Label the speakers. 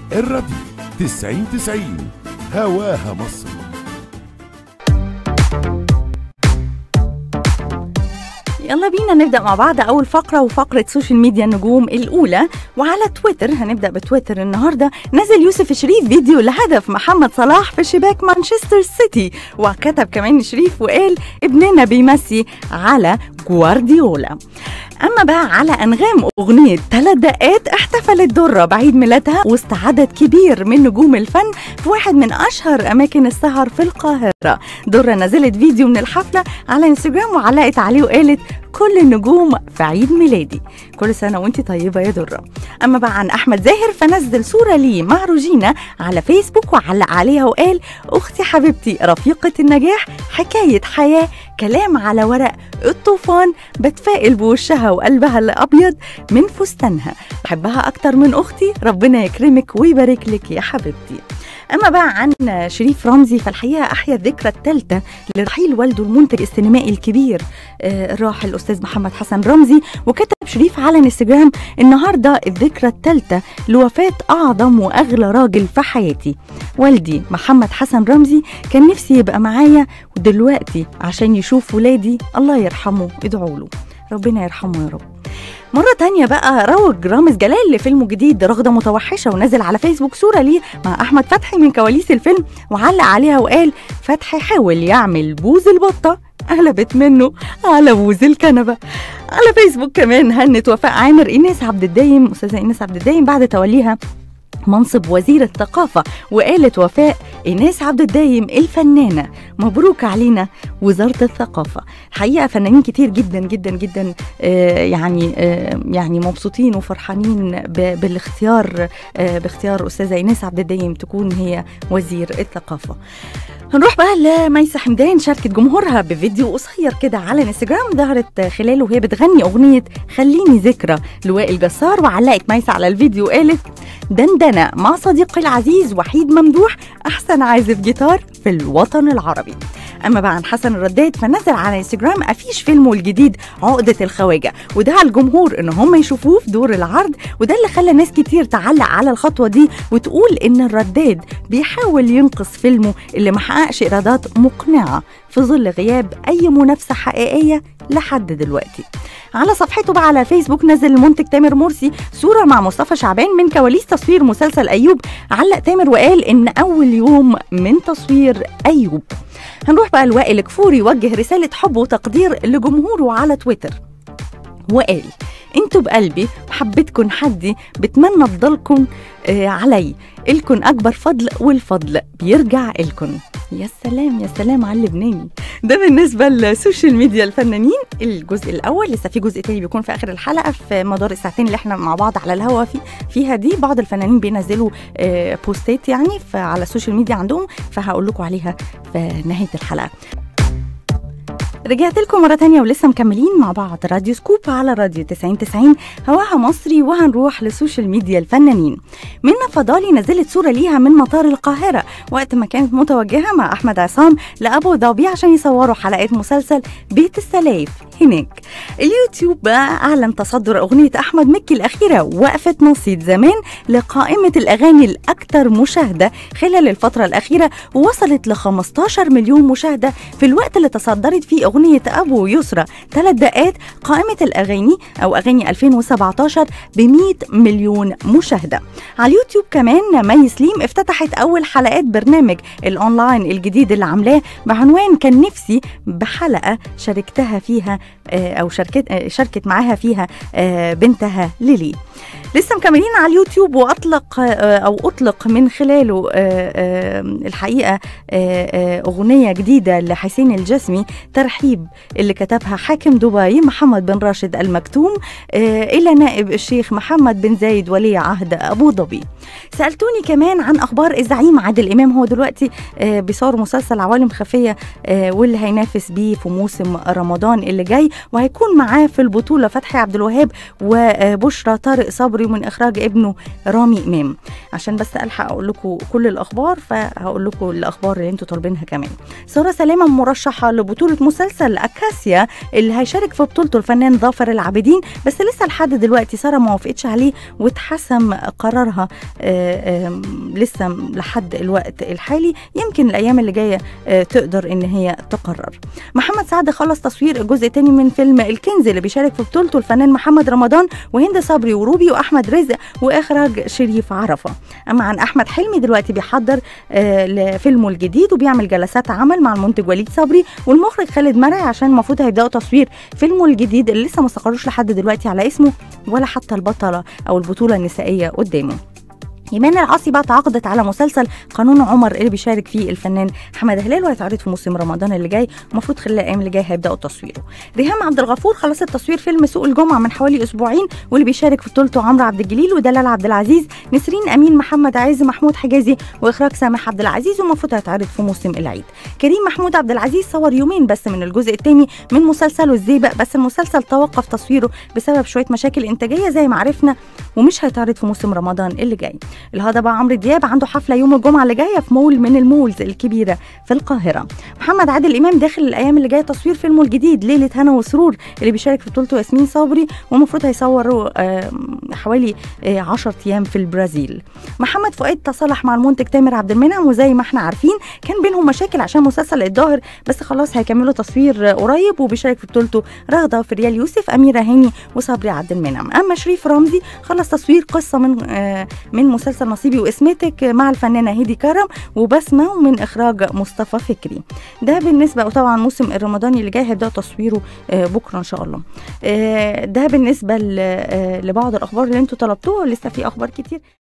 Speaker 1: الراديو 90 90 هواها مصر
Speaker 2: يلا بينا نبدا مع بعض اول فقره وفقره سوشيال ميديا النجوم الاولى وعلى تويتر هنبدا بتويتر النهارده نزل يوسف شريف فيديو لهدف محمد صلاح في شباك مانشستر سيتي وكتب كمان شريف وقال ابننا بيمسي على جوارديولا اما بقى على انغام اغنيه ثلاث دقات احتفلت دره بعيد ميلادها وسط عدد كبير من نجوم الفن في واحد من اشهر اماكن السهر في القاهره دره نزلت فيديو من الحفله على انستجرام وعلقت عليه وقالت كل النجوم في عيد ميلادي كل سنة وانت طيبة يا درة أما بقى عن أحمد زاهر فنزل صورة ليه مع روجينا على فيسبوك وعلق عليها وقال أختي حبيبتي رفيقة النجاح حكاية حياة كلام على ورق الطوفان بتفائل بوشها وقلبها الأبيض من فستانها بحبها أكتر من أختي ربنا يكرمك ويبارك لك يا حبيبتي اما بقى عن شريف رمزي فالحقيقه احيا الذكرى الثالثه لرحيل والده المنتج السينمائي الكبير آه، الراحل الاستاذ محمد حسن رمزي وكتب شريف على انستجرام النهارده الذكرى الثالثه لوفاه اعظم واغلى راجل في حياتي والدي محمد حسن رمزي كان نفسي يبقى معايا ودلوقتي عشان يشوف ولادي الله يرحمه ادعوا له ربنا يرحمه يا رب مرة تانية بقى روج رامز جلال لفيلمه الجديد رغدة متوحشة ونزل على فيسبوك صورة ليه مع أحمد فتحي من كواليس الفيلم وعلق عليها وقال فتحي حاول يعمل بوز البطة قلبت منه على بوز الكنبة على فيسبوك كمان هنت وفاء عامر إيناس عبد الدايم أستاذة إيناس عبد الدايم بعد توليها منصب وزير الثقافة وقالت وفاء إيناس عبد الدايم الفنانة مبروك علينا وزارة الثقافة حقيقة فنانين كتير جدا جدا جدا آه يعني آه يعني مبسوطين وفرحانين ب- بالاختيار آه باختيار أستاذة إيناس عبد الدايم تكون هي وزير الثقافة هنروح بقى لميسة حمدان شاركت جمهورها بفيديو قصير كده على انستجرام ظهرت خلاله وهي بتغني أغنية خليني ذكرى لوائل جسار وعلقت ميسة على الفيديو وقالت دندنة مع صديقي العزيز وحيد ممدوح أحسن عازف جيتار في الوطن العربي اما بقى عن حسن الرداد فنزل على انستجرام افيش فيلمه الجديد عقده الخواجه ودعا الجمهور ان هم يشوفوه في دور العرض وده اللي خلى ناس كتير تعلق على الخطوه دي وتقول ان الرداد بيحاول ينقذ فيلمه اللي محققش ايرادات مقنعه في ظل غياب اي منافسه حقيقيه لحد دلوقتي على صفحته بقى على فيسبوك نزل المنتج تامر مرسي صوره مع مصطفى شعبان من كواليس تصوير مسلسل ايوب علق تامر وقال ان اول يوم من تصوير ايوب هنروح بقى لوائل كفوري وجه رسالة حب وتقدير لجمهوره على تويتر وقال انتوا بقلبي محبتكم حدي بتمنى افضلكم آه علي الكن اكبر فضل والفضل بيرجع الكن يا سلام يا سلام على اللبناني ده بالنسبة للسوشيال ميديا الفنانين الجزء الأول لسه في جزء تاني بيكون في آخر الحلقة في مدار الساعتين اللي احنا مع بعض على الهوا في فيها دي بعض الفنانين بينزلوا آه بوستات يعني على السوشيال ميديا عندهم فهقول لكم عليها في نهاية الحلقة رجعت لكم مرة تانية ولسه مكملين مع بعض راديو سكوب على راديو 90 90 هواها مصري وهنروح لسوشيال ميديا الفنانين منى فضالي نزلت صورة ليها من مطار القاهرة وقت ما كانت متوجهة مع أحمد عصام لأبو ظبي عشان يصوروا حلقة مسلسل بيت السلايف هناك اليوتيوب بقى أعلن تصدر أغنية أحمد مكي الأخيرة وقفة نصيد زمان لقائمة الأغاني الأكثر مشاهدة خلال الفترة الأخيرة ووصلت ل 15 مليون مشاهدة في الوقت اللي تصدرت فيه أغنية أبو يسرى ثلاث دقات قائمة الأغاني أو أغاني 2017 ب 100 مليون مشاهدة على اليوتيوب كمان مي سليم افتتحت أول حلقات برنامج الأونلاين الجديد اللي عاملاه بعنوان كان نفسي بحلقة شاركتها فيها آه، أو شاركت آه، شاركت معاها فيها آه، بنتها ليلي لسه مكملين على اليوتيوب واطلق آه، او اطلق من خلاله آه، آه، الحقيقه آه، آه، اغنيه جديده لحسين الجسمي ترحيب اللي كتبها حاكم دبي محمد بن راشد المكتوم آه، الى نائب الشيخ محمد بن زايد ولي عهد ابو ظبي سالتوني كمان عن اخبار الزعيم عادل امام هو دلوقتي آه، بيصور مسلسل عوالم خفيه آه، واللي هينافس بيه في موسم رمضان اللي جاي وهيكون معاه في البطوله فتحي عبد الوهاب وبشرى طارق صبري من اخراج ابنه رامي امام عشان بس الحق اقول لكم كل الاخبار فهقول لكم الاخبار اللي انتوا طالبينها كمان ساره سلامه مرشحه لبطوله مسلسل اكاسيا اللي هيشارك في بطولته الفنان ظافر العابدين بس لسه لحد دلوقتي ساره ما وافقتش عليه واتحسم قرارها آه، آم، لسه لحد الوقت الحالي يمكن الايام اللي جايه آه، تقدر ان هي تقرر محمد سعد خلص تصوير الجزء الثاني من فيلم الكنز اللي بيشارك في بطولته الفنان محمد رمضان وهند صبري وروبي واحمد رزق واخراج شريف عرفه اما عن احمد حلمي دلوقتي بيحضر آه، لفيلمه الجديد وبيعمل جلسات عمل مع المنتج وليد صبري والمخرج خالد مرعي عشان المفروض هيبداوا تصوير فيلمه الجديد اللي لسه ما استقروش لحد دلوقتي على اسمه ولا حتى البطله او البطوله النسائيه قدامه إيمان العاصي بقى تعاقدت على مسلسل قانون عمر اللي بيشارك فيه الفنان حمد هلال وهيتعرض في موسم رمضان اللي جاي المفروض خلال الايام اللي جايه هيبداوا تصويره. ريهام عبد الغفور خلصت تصوير فيلم سوق الجمعه من حوالي اسبوعين واللي بيشارك في بطولته عمرو عبد الجليل ودلال عبد العزيز نسرين امين محمد عز محمود حجازي واخراج سامح عبد العزيز والمفروض هيتعرض في موسم العيد. كريم محمود عبد العزيز صور يومين بس من الجزء الثاني من مسلسله الزيبق بس المسلسل توقف تصويره بسبب شويه مشاكل انتاجيه زي ما عرفنا ومش هيتعرض في موسم رمضان اللي جاي. الهضبه عمرو دياب عنده حفله يوم الجمعه اللي جايه في مول من المولز الكبيره في القاهره محمد عادل امام داخل الايام اللي جايه تصوير فيلمه الجديد ليله هنا وسرور اللي بيشارك في بطولته ياسمين صبري ومفروض هيصوروا آه، حوالي 10 ايام في البرازيل محمد فؤاد تصالح مع المنتج تامر عبد المنعم وزي ما احنا عارفين كان بينهم مشاكل عشان مسلسل الظاهر بس خلاص هيكملوا تصوير آه، قريب وبيشارك في بطولته رغده فريال يوسف اميره هاني وصبري عبد المنعم اما شريف رمزي خلص تصوير قصه من آه، من مسلسل نصيبي واسمتك مع الفنانه هيدي كرم وبسمه ومن اخراج مصطفى فكري ده بالنسبه وطبعا موسم الرمضاني اللي جاي هيبدا تصويره آه، بكره ان شاء الله آه، ده بالنسبه ل- آه، لبعض الاخبار اللي انتوا طلبتوها لسه في اخبار كتير